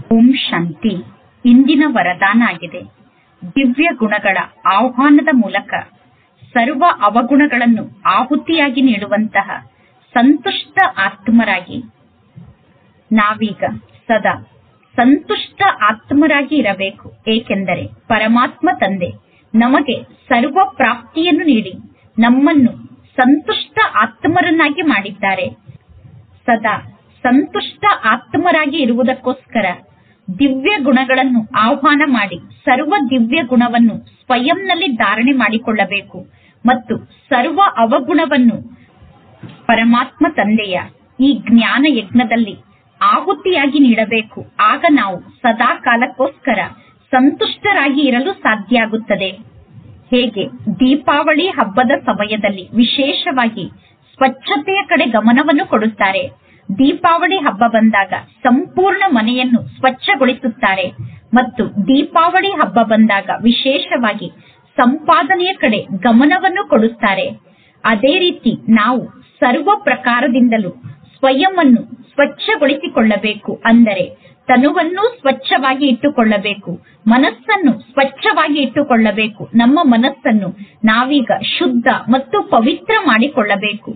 ಓಂ ಶಾಂತಿ ಇಂದಿನ ವರದಾನ ಆಗಿದೆ ದಿವ್ಯ ಗುಣಗಳ ಆಹ್ವಾನದ ಮೂಲಕ ಸರ್ವ ಅವಗುಣಗಳನ್ನು ಆಹುತಿಯಾಗಿ ನೀಡುವಂತಹ ಸಂತುಷ್ಟ ಆತ್ಮರಾಗಿ ನಾವೀಗ ಸದಾ ಸಂತುಷ್ಟ ಆತ್ಮರಾಗಿ ಇರಬೇಕು ಏಕೆಂದರೆ ಪರಮಾತ್ಮ ತಂದೆ ನಮಗೆ ಸರ್ವ ಪ್ರಾಪ್ತಿಯನ್ನು ನೀಡಿ ನಮ್ಮನ್ನು ಸಂತುಷ್ಟ ಆತ್ಮರನ್ನಾಗಿ ಮಾಡಿದ್ದಾರೆ ಸದಾ ಸಂತುಷ್ಟ ಆತ್ಮರಾಗಿ ಇರುವುದಕ್ಕೋಸ್ಕರ ದಿವ್ಯ ಗುಣಗಳನ್ನು ಆಹ್ವಾನ ಮಾಡಿ ಸರ್ವ ದಿವ್ಯ ಗುಣವನ್ನು ಸ್ವಯಂನಲ್ಲಿ ಧಾರಣೆ ಮಾಡಿಕೊಳ್ಳಬೇಕು ಮತ್ತು ಸರ್ವ ಅವಗುಣವನ್ನು ಪರಮಾತ್ಮ ತಂದೆಯ ಈ ಜ್ಞಾನ ಯಜ್ಞದಲ್ಲಿ ಆಹುತಿಯಾಗಿ ನೀಡಬೇಕು ಆಗ ನಾವು ಸದಾ ಕಾಲಕ್ಕೋಸ್ಕರ ಸಂತುಷ್ಟರಾಗಿ ಇರಲು ಸಾಧ್ಯ ಆಗುತ್ತದೆ ಹೇಗೆ ದೀಪಾವಳಿ ಹಬ್ಬದ ಸಮಯದಲ್ಲಿ ವಿಶೇಷವಾಗಿ ಸ್ವಚ್ಛತೆಯ ಕಡೆ ಗಮನವನ್ನು ಕೊಡುತ್ತಾರೆ ದೀಪಾವಳಿ ಹಬ್ಬ ಬಂದಾಗ ಸಂಪೂರ್ಣ ಮನೆಯನ್ನು ಸ್ವಚ್ಛಗೊಳಿಸುತ್ತಾರೆ ಮತ್ತು ದೀಪಾವಳಿ ಹಬ್ಬ ಬಂದಾಗ ವಿಶೇಷವಾಗಿ ಸಂಪಾದನೆಯ ಕಡೆ ಗಮನವನ್ನು ಕೊಡುತ್ತಾರೆ ಅದೇ ರೀತಿ ನಾವು ಸರ್ವ ಪ್ರಕಾರದಿಂದಲೂ ಸ್ವಯಂವನ್ನು ಸ್ವಚ್ಛಗೊಳಿಸಿಕೊಳ್ಳಬೇಕು ಅಂದರೆ ತನುವನ್ನು ಸ್ವಚ್ಛವಾಗಿ ಇಟ್ಟುಕೊಳ್ಳಬೇಕು ಮನಸ್ಸನ್ನು ಸ್ವಚ್ಛವಾಗಿ ಇಟ್ಟುಕೊಳ್ಳಬೇಕು ನಮ್ಮ ಮನಸ್ಸನ್ನು ನಾವೀಗ ಶುದ್ಧ ಮತ್ತು ಪವಿತ್ರ ಮಾಡಿಕೊಳ್ಳಬೇಕು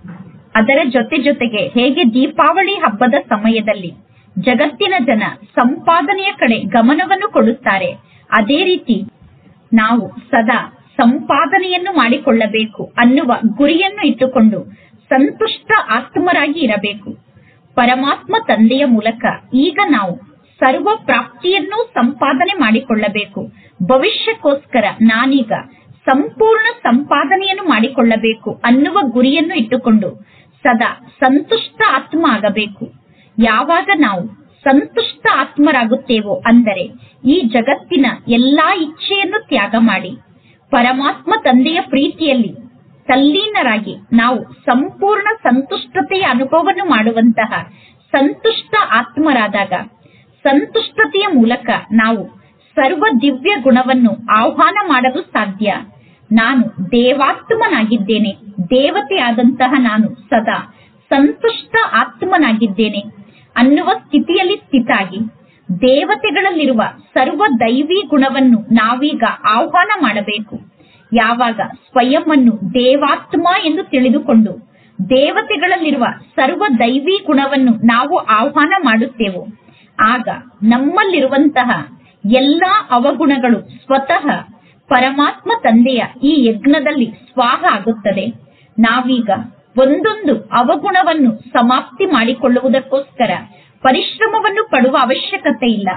ಅದರ ಜೊತೆ ಜೊತೆಗೆ ಹೇಗೆ ದೀಪಾವಳಿ ಹಬ್ಬದ ಸಮಯದಲ್ಲಿ ಜಗತ್ತಿನ ಜನ ಸಂಪಾದನೆಯ ಕಡೆ ಗಮನವನ್ನು ಕೊಡುತ್ತಾರೆ ಅದೇ ರೀತಿ ನಾವು ಸದಾ ಸಂಪಾದನೆಯನ್ನು ಮಾಡಿಕೊಳ್ಳಬೇಕು ಅನ್ನುವ ಗುರಿಯನ್ನು ಇಟ್ಟುಕೊಂಡು ಸಂತುಷ್ಟ ಆತ್ಮರಾಗಿ ಇರಬೇಕು ಪರಮಾತ್ಮ ತಂದೆಯ ಮೂಲಕ ಈಗ ನಾವು ಸರ್ವ ಪ್ರಾಪ್ತಿಯನ್ನು ಸಂಪಾದನೆ ಮಾಡಿಕೊಳ್ಳಬೇಕು ಭವಿಷ್ಯಕ್ಕೋಸ್ಕರ ನಾನೀಗ ಸಂಪೂರ್ಣ ಸಂಪಾದನೆಯನ್ನು ಮಾಡಿಕೊಳ್ಳಬೇಕು ಅನ್ನುವ ಗುರಿಯನ್ನು ಇಟ್ಟುಕೊಂಡು ಸದಾ ಸಂತುಷ್ಟ ಆತ್ಮ ಆಗಬೇಕು ಯಾವಾಗ ನಾವು ಸಂತುಷ್ಟ ಆತ್ಮರಾಗುತ್ತೇವೋ ಅಂದರೆ ಈ ಜಗತ್ತಿನ ಎಲ್ಲಾ ಇಚ್ಛೆಯನ್ನು ತ್ಯಾಗ ಮಾಡಿ ಪರಮಾತ್ಮ ತಂದೆಯ ಪ್ರೀತಿಯಲ್ಲಿ ತಲ್ಲೀನರಾಗಿ ನಾವು ಸಂಪೂರ್ಣ ಸಂತುಷ್ಟತೆಯ ಅನುಭವವನ್ನು ಮಾಡುವಂತಹ ಸಂತುಷ್ಟ ಆತ್ಮರಾದಾಗ ಸಂತುಷ್ಟತೆಯ ಮೂಲಕ ನಾವು ಸರ್ವ ದಿವ್ಯ ಗುಣವನ್ನು ಆಹ್ವಾನ ಮಾಡಲು ಸಾಧ್ಯ ನಾನು ದೇವಾತ್ಮನಾಗಿದ್ದೇನೆ ದೇವತೆಯಾದಂತಹ ನಾನು ಸದಾ ಸಂತುಷ್ಟ ಆತ್ಮನಾಗಿದ್ದೇನೆ ಅನ್ನುವ ಸ್ಥಿತಿಯಲ್ಲಿ ಸ್ಥಿತಾಗಿ ದೇವತೆಗಳಲ್ಲಿರುವ ಸರ್ವ ದೈವಿ ಗುಣವನ್ನು ನಾವೀಗ ಆಹ್ವಾನ ಮಾಡಬೇಕು ಯಾವಾಗ ಸ್ವಯಂವನ್ನು ದೇವಾತ್ಮ ಎಂದು ತಿಳಿದುಕೊಂಡು ದೇವತೆಗಳಲ್ಲಿರುವ ಸರ್ವ ದೈವಿ ಗುಣವನ್ನು ನಾವು ಆಹ್ವಾನ ಮಾಡುತ್ತೇವೋ ಆಗ ನಮ್ಮಲ್ಲಿರುವಂತಹ ಎಲ್ಲಾ ಅವಗುಣಗಳು ಸ್ವತಃ ಪರಮಾತ್ಮ ತಂದೆಯ ಈ ಯಜ್ಞದಲ್ಲಿ ಸ್ವಾಹ ಆಗುತ್ತದೆ ನಾವೀಗ ಒಂದೊಂದು ಅವಗುಣವನ್ನು ಸಮಾಪ್ತಿ ಮಾಡಿಕೊಳ್ಳುವುದಕ್ಕೋಸ್ಕರ ಪರಿಶ್ರಮವನ್ನು ಪಡುವ ಅವಶ್ಯಕತೆ ಇಲ್ಲ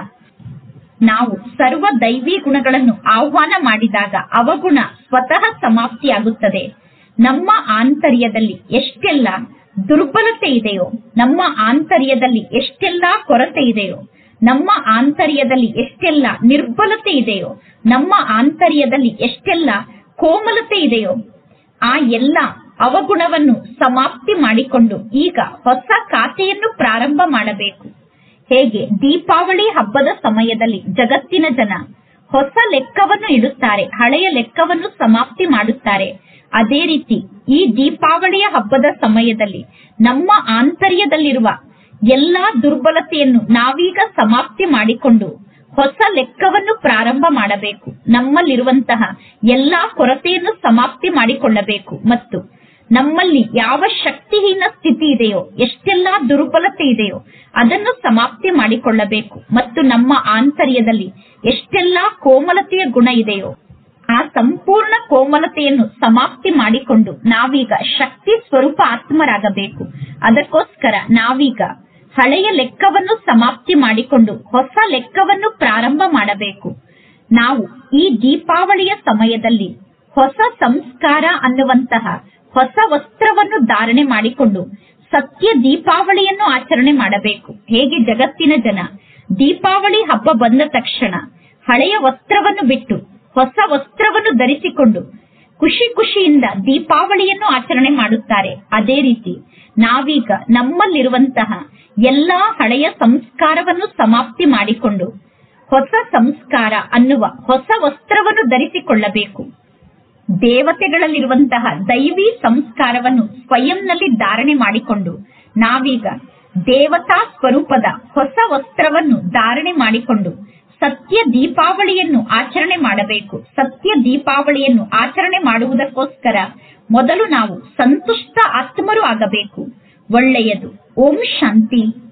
ನಾವು ಸರ್ವ ದೈವಿ ಗುಣಗಳನ್ನು ಆಹ್ವಾನ ಮಾಡಿದಾಗ ಅವಗುಣ ಸ್ವತಃ ಸಮಾಪ್ತಿಯಾಗುತ್ತದೆ ನಮ್ಮ ಆಂತರ್ಯದಲ್ಲಿ ಎಷ್ಟೆಲ್ಲ ದುರ್ಬಲತೆ ಇದೆಯೋ ನಮ್ಮ ಆಂತರ್ಯದಲ್ಲಿ ಎಷ್ಟೆಲ್ಲಾ ಕೊರತೆ ಇದೆಯೋ ನಮ್ಮ ಆಂತರ್ಯದಲ್ಲಿ ಎಷ್ಟೆಲ್ಲ ನಿರ್ಬಲತೆ ಇದೆಯೋ ನಮ್ಮ ಆಂತರ್ಯದಲ್ಲಿ ಎಷ್ಟೆಲ್ಲ ಕೋಮಲತೆ ಇದೆಯೋ ಆ ಎಲ್ಲ ಅವಗುಣವನ್ನು ಸಮಾಪ್ತಿ ಮಾಡಿಕೊಂಡು ಈಗ ಹೊಸ ಖಾತೆಯನ್ನು ಪ್ರಾರಂಭ ಮಾಡಬೇಕು ಹೇಗೆ ದೀಪಾವಳಿ ಹಬ್ಬದ ಸಮಯದಲ್ಲಿ ಜಗತ್ತಿನ ಜನ ಹೊಸ ಲೆಕ್ಕವನ್ನು ಇಡುತ್ತಾರೆ ಹಳೆಯ ಲೆಕ್ಕವನ್ನು ಸಮಾಪ್ತಿ ಮಾಡುತ್ತಾರೆ ಅದೇ ರೀತಿ ಈ ದೀಪಾವಳಿಯ ಹಬ್ಬದ ಸಮಯದಲ್ಲಿ ನಮ್ಮ ಆಂತರ್ಯದಲ್ಲಿರುವ ಎಲ್ಲಾ ದುರ್ಬಲತೆಯನ್ನು ನಾವೀಗ ಸಮಾಪ್ತಿ ಮಾಡಿಕೊಂಡು ಹೊಸ ಲೆಕ್ಕವನ್ನು ಪ್ರಾರಂಭ ಮಾಡಬೇಕು ನಮ್ಮಲ್ಲಿರುವಂತಹ ಎಲ್ಲಾ ಕೊರತೆಯನ್ನು ಸಮಾಪ್ತಿ ಮಾಡಿಕೊಳ್ಳಬೇಕು ಮತ್ತು ನಮ್ಮಲ್ಲಿ ಯಾವ ಶಕ್ತಿಹೀನ ಸ್ಥಿತಿ ಇದೆಯೋ ಎಷ್ಟೆಲ್ಲಾ ದುರ್ಬಲತೆ ಇದೆಯೋ ಅದನ್ನು ಸಮಾಪ್ತಿ ಮಾಡಿಕೊಳ್ಳಬೇಕು ಮತ್ತು ನಮ್ಮ ಆಂತರ್ಯದಲ್ಲಿ ಎಷ್ಟೆಲ್ಲಾ ಕೋಮಲತೆಯ ಗುಣ ಇದೆಯೋ ಆ ಸಂಪೂರ್ಣ ಕೋಮಲತೆಯನ್ನು ಸಮಾಪ್ತಿ ಮಾಡಿಕೊಂಡು ನಾವೀಗ ಶಕ್ತಿ ಸ್ವರೂಪ ಆತ್ಮರಾಗಬೇಕು ಅದಕ್ಕೋಸ್ಕರ ನಾವೀಗ ಹಳೆಯ ಲೆಕ್ಕವನ್ನು ಸಮಾಪ್ತಿ ಮಾಡಿಕೊಂಡು ಹೊಸ ಲೆಕ್ಕವನ್ನು ಪ್ರಾರಂಭ ಮಾಡಬೇಕು ನಾವು ಈ ದೀಪಾವಳಿಯ ಸಮಯದಲ್ಲಿ ಹೊಸ ಸಂಸ್ಕಾರ ಅನ್ನುವಂತಹ ಹೊಸ ವಸ್ತ್ರವನ್ನು ಧಾರಣೆ ಮಾಡಿಕೊಂಡು ಸತ್ಯ ದೀಪಾವಳಿಯನ್ನು ಆಚರಣೆ ಮಾಡಬೇಕು ಹೇಗೆ ಜಗತ್ತಿನ ಜನ ದೀಪಾವಳಿ ಹಬ್ಬ ಬಂದ ತಕ್ಷಣ ಹಳೆಯ ವಸ್ತ್ರವನ್ನು ಬಿಟ್ಟು ಹೊಸ ವಸ್ತ್ರವನ್ನು ಧರಿಸಿಕೊಂಡು ಖುಷಿ ಖುಷಿಯಿಂದ ದೀಪಾವಳಿಯನ್ನು ಆಚರಣೆ ಮಾಡುತ್ತಾರೆ ಅದೇ ರೀತಿ ನಾವೀಗ ನಮ್ಮಲ್ಲಿರುವಂತಹ ಎಲ್ಲಾ ಹಳೆಯ ಸಂಸ್ಕಾರವನ್ನು ಸಮಾಪ್ತಿ ಮಾಡಿಕೊಂಡು ಹೊಸ ಸಂಸ್ಕಾರ ಅನ್ನುವ ಹೊಸ ವಸ್ತ್ರವನ್ನು ಧರಿಸಿಕೊಳ್ಳಬೇಕು ದೇವತೆಗಳಲ್ಲಿರುವಂತಹ ದೈವಿ ಸಂಸ್ಕಾರವನ್ನು ಸ್ವಯಂನಲ್ಲಿ ಧಾರಣೆ ಮಾಡಿಕೊಂಡು ನಾವೀಗ ದೇವತಾ ಸ್ವರೂಪದ ಹೊಸ ವಸ್ತ್ರವನ್ನು ಧಾರಣೆ ಮಾಡಿಕೊಂಡು ಸತ್ಯ ದೀಪಾವಳಿಯನ್ನು ಆಚರಣೆ ಮಾಡಬೇಕು ಸತ್ಯ ದೀಪಾವಳಿಯನ್ನು ಆಚರಣೆ ಮಾಡುವುದಕ್ಕೋಸ್ಕರ ಮೊದಲು ನಾವು ಸಂತುಷ್ಟ ಆತ್ಮರು ಆಗಬೇಕು ಒಳ್ಳೆಯದು ಓಂ ಶಾಂತಿ